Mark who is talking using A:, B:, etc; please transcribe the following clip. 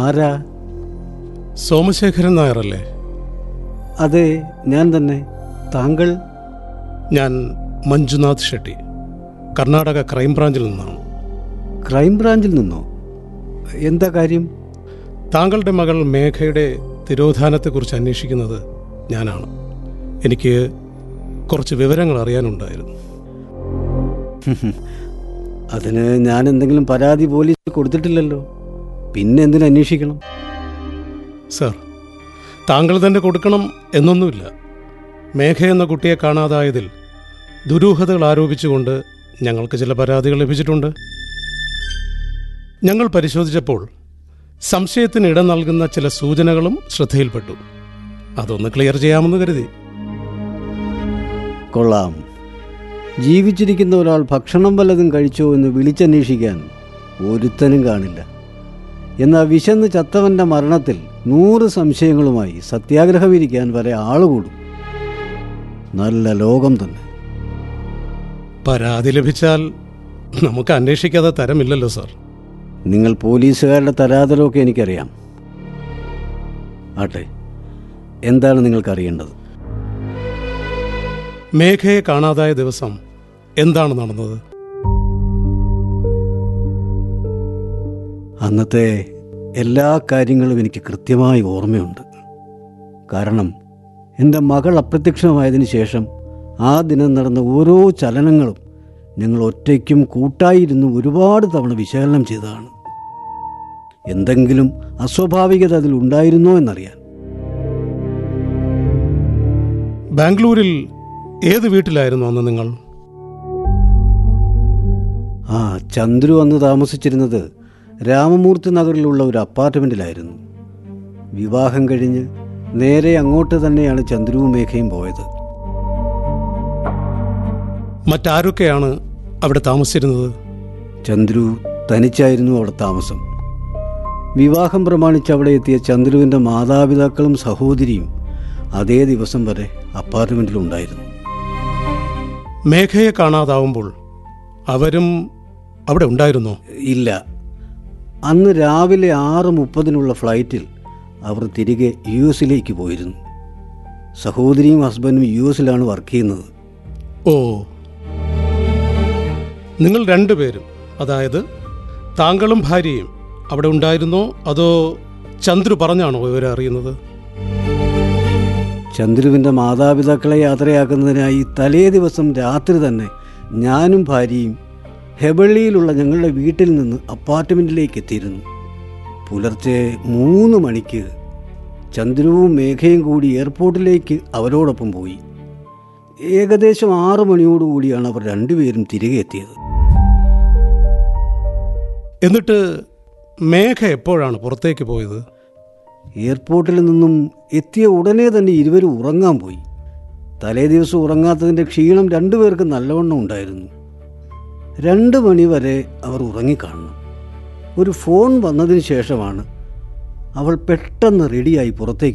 A: ആരാ
B: സോമശേഖരൻ നായരല്ലേ
A: അതെ ഞാൻ തന്നെ താങ്കൾ
B: ഞാൻ മഞ്ജുനാഥ് ഷെട്ടി കർണാടക ക്രൈംബ്രാഞ്ചിൽ നിന്നാണ്
A: ക്രൈംബ്രാഞ്ചിൽ നിന്നോ എന്താ കാര്യം
B: താങ്കളുടെ മകൾ മേഘയുടെ തിരോധാനത്തെക്കുറിച്ച് അന്വേഷിക്കുന്നത് ഞാനാണ് എനിക്ക് കുറച്ച് വിവരങ്ങൾ അറിയാനുണ്ടായിരുന്നു
A: അതിന് ഞാൻ എന്തെങ്കിലും പരാതി പോലീസിൽ കൊടുത്തിട്ടില്ലല്ലോ പിന്നെ എന്തിനു അന്വേഷിക്കണം
B: സർ താങ്കൾ തന്നെ കൊടുക്കണം എന്നൊന്നുമില്ല മേഘ എന്ന കുട്ടിയെ കാണാതായതിൽ ദുരൂഹതകൾ ആരോപിച്ചുകൊണ്ട് ഞങ്ങൾക്ക് ചില പരാതികൾ ലഭിച്ചിട്ടുണ്ട് ഞങ്ങൾ പരിശോധിച്ചപ്പോൾ സംശയത്തിന് ഇടം നൽകുന്ന ചില സൂചനകളും ശ്രദ്ധയിൽപ്പെട്ടു അതൊന്ന് ക്ലിയർ ചെയ്യാമെന്ന് കരുതി
A: കൊള്ളാം ജീവിച്ചിരിക്കുന്ന ഒരാൾ ഭക്ഷണം വല്ലതും കഴിച്ചോ എന്ന് വിളിച്ചന്വേഷിക്കാൻ ഒരുത്തനും കാണില്ല എന്നാൽ വിശന്ന് ചത്തവന്റെ മരണത്തിൽ നൂറ് സംശയങ്ങളുമായി സത്യാഗ്രഹമിരിക്കാൻ വരെ ആളുകൂടും നല്ല ലോകം തന്നെ
B: പരാതി ലഭിച്ചാൽ നമുക്ക് അന്വേഷിക്കാതെ തരമില്ലല്ലോ സാർ
A: നിങ്ങൾ പോലീസുകാരുടെ തരാതരമൊക്കെ എനിക്കറിയാം ആട്ടെ എന്താണ് നിങ്ങൾക്ക് അറിയേണ്ടത്
B: മേഘയെ കാണാതായ ദിവസം എന്താണ് നടന്നത്
A: അന്നത്തെ എല്ലാ കാര്യങ്ങളും എനിക്ക് കൃത്യമായി ഓർമ്മയുണ്ട് കാരണം എൻ്റെ മകൾ അപ്രത്യക്ഷമായതിനു ശേഷം ആ ദിനം നടന്ന ഓരോ ചലനങ്ങളും ഞങ്ങൾ ഒറ്റയ്ക്കും കൂട്ടായിരുന്നു ഒരുപാട് തവണ വിശകലനം ചെയ്തതാണ് എന്തെങ്കിലും അസ്വാഭാവികത അതിൽ ഉണ്ടായിരുന്നോ എന്നറിയാൻ
B: ബാംഗ്ലൂരിൽ ഏത് വീട്ടിലായിരുന്നു അന്ന് നിങ്ങൾ
A: ആ ചന്ദ്രു അന്ന് താമസിച്ചിരുന്നത് രാമമൂർത്തി നഗറിലുള്ള ഒരു അപ്പാർട്ട്മെൻറ്റിലായിരുന്നു വിവാഹം കഴിഞ്ഞ് നേരെ അങ്ങോട്ട് തന്നെയാണ് ചന്ദ്രുവും മേഘയും പോയത്
B: മറ്റാരൊക്കെയാണ് അവിടെ താമസിച്ചിരുന്നത്
A: ചന്ദ്രു തനിച്ചായിരുന്നു അവിടെ താമസം വിവാഹം പ്രമാണിച്ച് അവിടെ എത്തിയ ചന്ദ്രുവിൻ്റെ മാതാപിതാക്കളും സഹോദരിയും അതേ ദിവസം വരെ അപ്പാർട്ട്മെൻറ്റിലുണ്ടായിരുന്നു
B: മേഘയെ കാണാതാവുമ്പോൾ അവരും അവിടെ ഉണ്ടായിരുന്നോ
A: ഇല്ല അന്ന് രാവിലെ ആറ് മുപ്പതിനുള്ള ഫ്ലൈറ്റിൽ അവർ തിരികെ യു എസിലേക്ക് പോയിരുന്നു സഹോദരിയും ഹസ്ബൻഡും യു എസിലാണ് വർക്ക് ചെയ്യുന്നത്
B: ഓ നിങ്ങൾ രണ്ടുപേരും അതായത് താങ്കളും ഭാര്യയും അവിടെ ഉണ്ടായിരുന്നോ അതോ ചന്ദ്രു പറഞ്ഞാണോ ഇവരെ അറിയുന്നത്
A: ചന്ദ്രുവിൻ്റെ മാതാപിതാക്കളെ യാത്രയാക്കുന്നതിനായി തലേ ദിവസം രാത്രി തന്നെ ഞാനും ഭാര്യയും ഹെബള്ളിയിലുള്ള ഞങ്ങളുടെ വീട്ടിൽ നിന്ന് അപ്പാർട്ട്മെൻറ്റിലേക്ക് എത്തിയിരുന്നു പുലർച്ചെ മൂന്ന് മണിക്ക് ചന്ദ്രുവും മേഘയും കൂടി എയർപോർട്ടിലേക്ക് അവരോടൊപ്പം പോയി ഏകദേശം ആറു മണിയോടുകൂടിയാണ് അവർ രണ്ടുപേരും തിരികെ എത്തിയത്
B: എന്നിട്ട് മേഘ എപ്പോഴാണ് പുറത്തേക്ക് പോയത്
A: എയർപോർട്ടിൽ നിന്നും എത്തിയ ഉടനെ തന്നെ ഇരുവരും ഉറങ്ങാൻ പോയി തലേ ദിവസം ഉറങ്ങാത്തതിൻ്റെ ക്ഷീണം രണ്ടുപേർക്കും നല്ലവണ്ണം ഉണ്ടായിരുന്നു രണ്ട് മണിവരെ അവർ ഉറങ്ങിക്കാണണം ഒരു ഫോൺ വന്നതിന് ശേഷമാണ് അവൾ പെട്ടെന്ന് റെഡിയായി പുറത്തേക്ക്